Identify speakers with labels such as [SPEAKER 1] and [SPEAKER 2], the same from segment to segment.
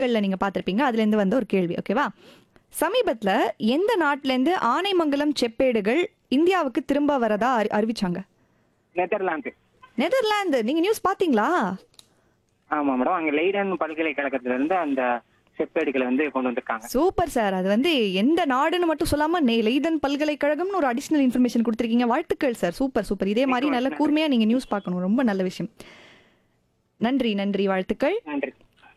[SPEAKER 1] படங்கள்ல நீங்க பார்த்திருப்பீங்க அதுல இருந்து வந்த ஒரு கேள்வி ஓகேவா சமீபத்துல எந்த நாட்டுல இருந்து ஆனைமங்கலம் செப்பேடுகள் இந்தியாவுக்கு திரும்ப வரதா அறி- அறிவிச்சாங்க
[SPEAKER 2] நெதர்லாந்து
[SPEAKER 1] நெதர்லாந்து நீங்க நியூஸ் பாத்தீங்களா
[SPEAKER 2] ஆமா மேடம் அங்க லெய்டன் பல்கலைக்கழகத்துல இருந்து அந்த செப்பேடுகளை வந்து கொண்டு வந்திருக்காங்க
[SPEAKER 1] சூப்பர் சார் அது வந்து எந்த நாடுன்னு மட்டும் சொல்லாம நே லெய்டன் பல்கலைக்கழகம்னு ஒரு அடிஷனல் இன்ஃபர்மேஷன் கொடுத்துருக்கீங்க வாழ்த்துக்கள் சார் சூப்பர் சூப்பர் இதே மாதிரி நல்ல கூர்மையா நீங்க நியூஸ் பார்க்கணும் ரொம்ப நல்ல விஷயம் நன்றி நன்றி வாழ்த்துக்கள்
[SPEAKER 2] நன்றி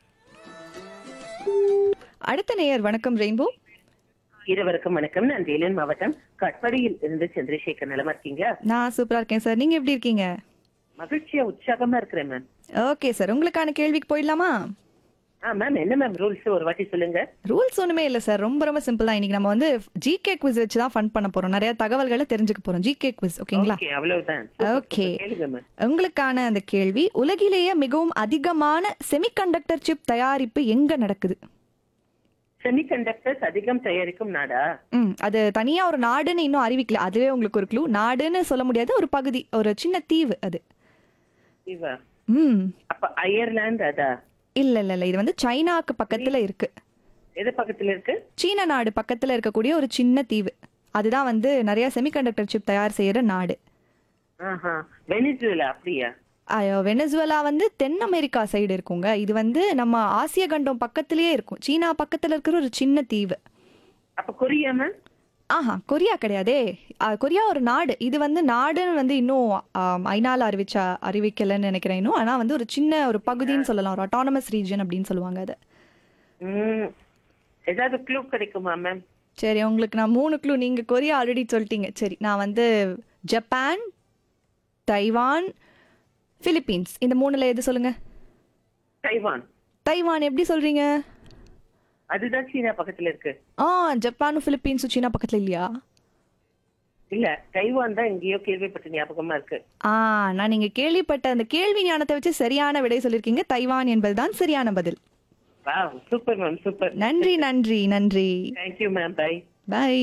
[SPEAKER 1] அடுத்த நேயர் வணக்கம் ரெயின்போ
[SPEAKER 3] இருவருக்கும் வணக்கம் நான் வேலூர் மாவட்டம் கட்படியில் இருந்து சந்திரசேகர் நலமா இருக்கீங்க
[SPEAKER 1] நான் சூப்பரா இருக்கேன் சார் நீங்க எப்படி இருக்கீங்க
[SPEAKER 3] மகிழ்ச்சியா உற்சாகமா இருக்கிறேன் மேம்
[SPEAKER 1] ஓகே சார் உங்களுக்கான கேள்விக்கு போயிடலாமா
[SPEAKER 3] ஆ மேம் என்ன மேம் ரூல்ஸ் ஒரு வாட்டி சொல்லுங்க
[SPEAKER 1] ரூல்ஸ் ஒண்ணுமே இல்லை சார் ரொம்ப ரொம்ப சிம்பிள் தான் இன்னைக்கு நம்ம வந்து ஜிகே குவிஸ் வச்சு தான் ஃபன் பண்ண போறோம் நிறைய தகவல்களை தெரிஞ்சுக்க போறோம் ஜிகே குவிஸ் ஓகேங்களா
[SPEAKER 3] ஓகே அவ்வளவுதான்
[SPEAKER 1] ஓகே
[SPEAKER 3] கேளுங்க மேம்
[SPEAKER 1] உங்களுக்கான அந்த கேள்வி உலகிலேயே மிகவும் அதிகமான செமிகண்டக்டர் சிப் தயாரிப்பு எங்க நடக்குது
[SPEAKER 3] செமிகண்டக்டர்ஸ் அதிகம் தயாரிக்கும் நாடா
[SPEAKER 1] ம் அது தனியா ஒரு நாடுன்னு இன்னும் அறிவிக்கல அதுவே உங்களுக்கு ஒரு க்ளூ நாடுன்னு சொல்ல முடியாது ஒரு பகுதி ஒரு சின்ன தீவு அது
[SPEAKER 3] இவா
[SPEAKER 1] ம்
[SPEAKER 3] அப்ப அயர்லாந்து அதா
[SPEAKER 1] இல்ல இல்ல இல்ல இது வந்து சைனாக்கு பக்கத்துல இருக்கு
[SPEAKER 3] எது பக்கத்துல இருக்கு
[SPEAKER 1] சீன நாடு பக்கத்துல இருக்கக்கூடிய ஒரு சின்ன தீவு அதுதான் வந்து நிறைய செமிகண்டக்டர் சிப் தயார் செய்யற நாடு
[SPEAKER 3] ஆஹா வெனிசுலா அப்படியா
[SPEAKER 1] ஐயோ வெனசுவலா வந்து தென் அமெரிக்கா சைடு இருக்குங்க இது வந்து நம்ம ஆசிய கண்டம் பக்கத்திலேயே இருக்கும் சீனா பக்கத்துல இருக்கிற ஒரு சின்ன தீவு
[SPEAKER 3] அப்ப கொரியா மேம்
[SPEAKER 1] ஆஹா கொரியா கிடையாதே ஆ, கொரியா ஒரு நாடு இது வந்து நாடுன்னு வந்து இன்னும் ஆம், ஐநால அறிவிச்சா அறிவிக்கலைன்னு நினைக்கிறேன் இன்னும் ஆனா வந்து ஒரு சின்ன ஒரு பகுதின்னு சொல்லலாம் ஒரு அட்டானமஸ் ரீஜன் அப்படின்னு சொல்லுவாங்க அது
[SPEAKER 3] ம் ஏதாவது க்ளூ கிடைக்குமா மேம்
[SPEAKER 1] சரி உங்களுக்கு நான் மூணு க்ளூ நீங்க கொரியா ஆல்ரெடி சொல்லிட்டீங்க சரி நான் வந்து ஜப்பான் தைவான் பிலிப்பீன்ஸ் இந்த மூணுல எது சொல்லுங்க
[SPEAKER 3] தைவான்
[SPEAKER 1] தைவான் எப்படி சொல்றீங்க
[SPEAKER 3] அதுதான் சீனா பக்கத்துல இருக்கு
[SPEAKER 1] ஆ ஜப்பானும் பிலிப்பீன்ஸும் சீனா பக்கத்துல இல்லையா
[SPEAKER 3] இல்ல தைவான் தான் எங்கேயோ கேள்விப்பட்ட ஞாபகமா இருக்கு
[SPEAKER 1] ஆ நான் நீங்க கேள்விப்பட்ட அந்த கேள்வி ஞானத்தை வச்சு சரியான விடை சொல்லியிருக்கீங்க தைவான் என்பதுதான் சரியான பதில்
[SPEAKER 3] வா சூப்பர் மேம் சூப்பர்
[SPEAKER 1] நன்றி நன்றி நன்றி
[SPEAKER 3] தேங்க்யூ மேம் பை
[SPEAKER 1] பை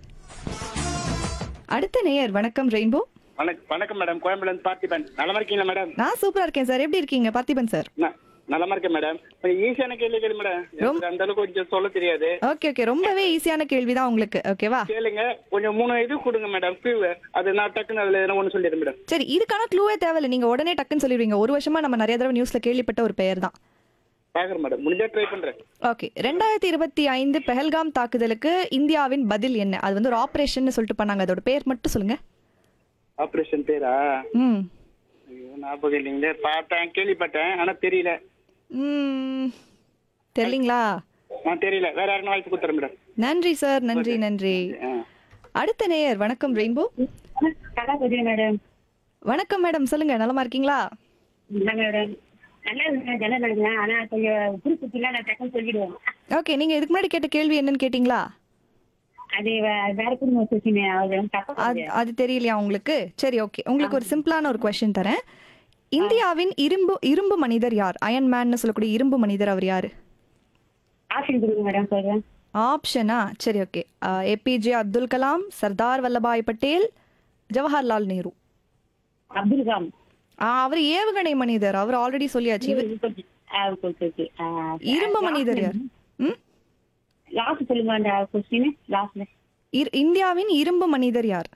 [SPEAKER 1] அடுத்த நேயர் வணக்கம் ரெயின்போ
[SPEAKER 4] வணக்கம் வணக்கம் மேடம் கோயம்புல இருந்து பார்த்திபன் நலமா இருக்கீங்களா மேடம்
[SPEAKER 1] நான் சூப்பரா இருக்கேன் சார் எப்படி இருக்கீங்க பார்த்திபன் சார்
[SPEAKER 4] ந- நலமா இருக்கேன் மேடம் கொஞ்சம் ஈஸியான கேள்வி கேளு மேடம் எனக்கு அந்த அளவுக்கு கொஞ்சம் சொல்ல தெரியாது
[SPEAKER 1] ஓகே ஓகே ரொம்பவே ஈஸியான கேள்விதான் உங்களுக்கு ஓகேவா
[SPEAKER 4] கேளுங்க கொஞ்சம் மூணு இது கொடுங்க மேடம் க்ளூ அது நான் டக்குன்னு அதுல எதனா ஒண்ணு சொல்லிடுறேன் மேடம்
[SPEAKER 1] சரி இதுக்கான க்ளூவே தேவையில்லை நீங்க உடனே டக்குன்னு சொல்லிடுவீங்க ஒரு வருஷமா நம்ம நிறைய தடவை நியூஸ்ல கேள்விப்பட்ட ஒரு பெயர் தான்
[SPEAKER 4] பாக்குறேன் மேடம் முடிஞ்சா ட்ரை பண்றேன்
[SPEAKER 1] ஓகே ரெண்டாயிரத்தி இருபத்தி ஐந்து பெஹல்காம் தாக்குதலுக்கு இந்தியாவின் பதில் என்ன அது வந்து ஒரு ஆபரேஷன் சொல்லிட்டு பண்ணாங்க அதோட பேர் மட்டும் சொல்லுங்க
[SPEAKER 4] ஆபரேஷன் பேரா
[SPEAKER 1] ம்
[SPEAKER 4] ஐயோ ஞாபகம் இல்லைங்களே பார்த்தேன் கேள்விப்பட்டேன் ஆனா தெரியல
[SPEAKER 1] ம் தெரியலீங்களா
[SPEAKER 4] நான் தெரியல வேற யாருன்னா வாய்ப்பு கொடுத்துறேன் மேடம்
[SPEAKER 1] நன்றி சார் நன்றி நன்றி
[SPEAKER 4] ஆ.
[SPEAKER 1] அடுத்த நேயர் வணக்கம் ரெயின்போ
[SPEAKER 5] கலாபதி மேடம்
[SPEAKER 1] வணக்கம் மேடம் சொல்லுங்க நலமா இருக்கீங்களா
[SPEAKER 5] இல்லை மேடம் நல்லா இருக்குங்க ஜன்னல் நடுங்க ஆனா கொஞ்சம் குறிப்பிட்டுல நான் டக்குன்னு சொல்லிடுவேன்
[SPEAKER 1] ஓகே நீங்க இதுக்கு முன்னாடி கேட்ட கேள்வி என்னன்னு கேட்டீங்களா
[SPEAKER 5] அது வே- வேற குடும்ப பிரச்சனை அது தப்பா
[SPEAKER 1] அது அது தெரியலையா உங்களுக்கு சரி ஓகே உங்களுக்கு ஒரு சிம்பிளான ஒரு கொஸ்டின் தரேன் இந்தியாவின் இரும்பு இரும்பு மனிதர் யார் அயன் மேன்னு சொல்லக்கூடிய இரும்பு மனிதர் அவர் யாரு
[SPEAKER 5] ஆப்ஷன் கொடுங்க மேடம் சொல்றேன்
[SPEAKER 1] ஆப்ஷனா சரி ஓகே ஏபிஜே அப்துல் கலாம் சர்தார் வல்லபாய் பட்டேல் ஜவஹர்லால் நேரு
[SPEAKER 5] அப்துல் காம்
[SPEAKER 1] ஆ, அவர் ஏவுகணை மனிதர் அவர் ஆல்ரெடி சொல்லியாச்சு இவர் இரும்பு மனிதர் யார் ம்
[SPEAKER 5] லாஸ்ட் சொல்லுங்க அந்த கொஸ்டின் லாஸ்ட்ல
[SPEAKER 1] இர்- இந்தியாவின் இரும்பு மனிதர் யார்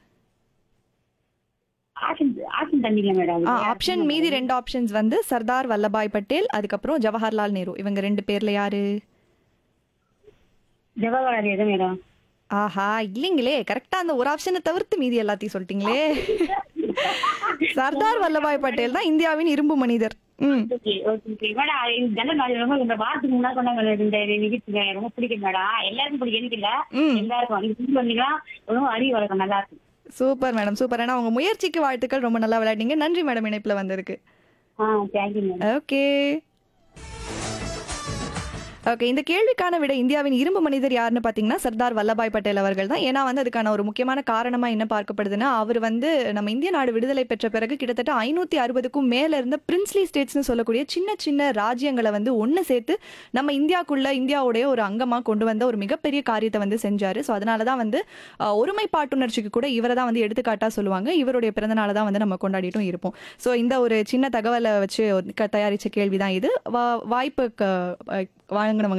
[SPEAKER 5] ஆப்ஷன் ஆப்ஷன் தண்ணில மேடம்
[SPEAKER 1] ஆ ஆப்ஷன் மீதி ரெண்டு ஆப்ஷன்ஸ் வந்து சர்தார் வல்லபாய் பட்டேல் அதுக்கப்புறம் ஜவஹர்லால் நேரு இவங்க ரெண்டு பேர்ல யாரு
[SPEAKER 5] ஜவஹர்லால் நேரு மேடம்
[SPEAKER 1] ஆஹா இல்லைங்களே கரெக்டா அந்த ஒரு ஆப்ஷனை தவிர்த்து மீதி எல்லாத்தையும் சொல்லிட்டீங்களே சர்தார் வல்லபாய் பட்டேல் தான் இந்தியாவின் இரும்பு மனிதர் ம்
[SPEAKER 5] ஓகே ஓகே மேடம் ஜன்னல் நாடு ரொம்ப இந்த வாரத்துக்கு முன்னாடி கொண்டாங்க இந்த நிகழ்ச்சி எனக்கு ரொம்ப பிடிக்கும் மேடம் எல்லாருக்கும் பிடிக்கும் எனக்கு இல்ல
[SPEAKER 1] ம்.
[SPEAKER 5] எல்லாருக்கும் இது புது பண்ணிக்கலாம் ரொம்ப அறிவு வளர்க்கும் நல்லா இருக்கும்
[SPEAKER 1] சூப்பர் மேடம் சூப்பர் ஏன்னா உங்க முயற்சிக்கு வாழ்த்துக்கள் ரொம்ப நல்லா விளையாடிங்க நன்றி மேடம் இணைப்புல வந்ததுக்கு
[SPEAKER 5] ஆ தேங்க்யூ மேடம்
[SPEAKER 1] ஓகே ஓகே இந்த கேள்விக்கான விட இந்தியாவின் இரும்பு மனிதர் யாருன்னு பார்த்தீங்கன்னா சர்தார் வல்லபாய் பட்டேல் அவர்கள் தான் ஏன்னா வந்து அதுக்கான ஒரு முக்கியமான காரணமா என்ன பார்க்கப்படுதுன்னா அவர் வந்து நம்ம இந்திய நாடு விடுதலை பெற்ற பிறகு கிட்டத்தட்ட ஐநூத்தி அறுபதுக்கும் மேல இருந்த பிரின்ஸ்லி ஸ்டேட்ஸ்னு சொல்லக்கூடிய சின்ன சின்ன ராஜ்யங்களை வந்து ஒன்று சேர்த்து நம்ம இந்தியாக்குள்ள இந்தியாவுடைய ஒரு அங்கமா கொண்டு வந்த ஒரு மிகப்பெரிய காரியத்தை வந்து செஞ்சாரு ஸோ அதனால தான் வந்து அஹ், ஒருமைப்பாட்டுணர்ச்சிக்கு கூட இவரை தான் வந்து எடுத்துக்காட்டா சொல்லுவாங்க இவருடைய பிறந்தநாளை தான் வந்து நம்ம கொண்டாடிட்டும் இருப்போம் ஸோ இந்த ஒரு சின்ன தகவலை வச்சு க- தயாரிச்ச கேள்வி தான் இது வா- வாய்ப்பு க- வழங்கினவங்க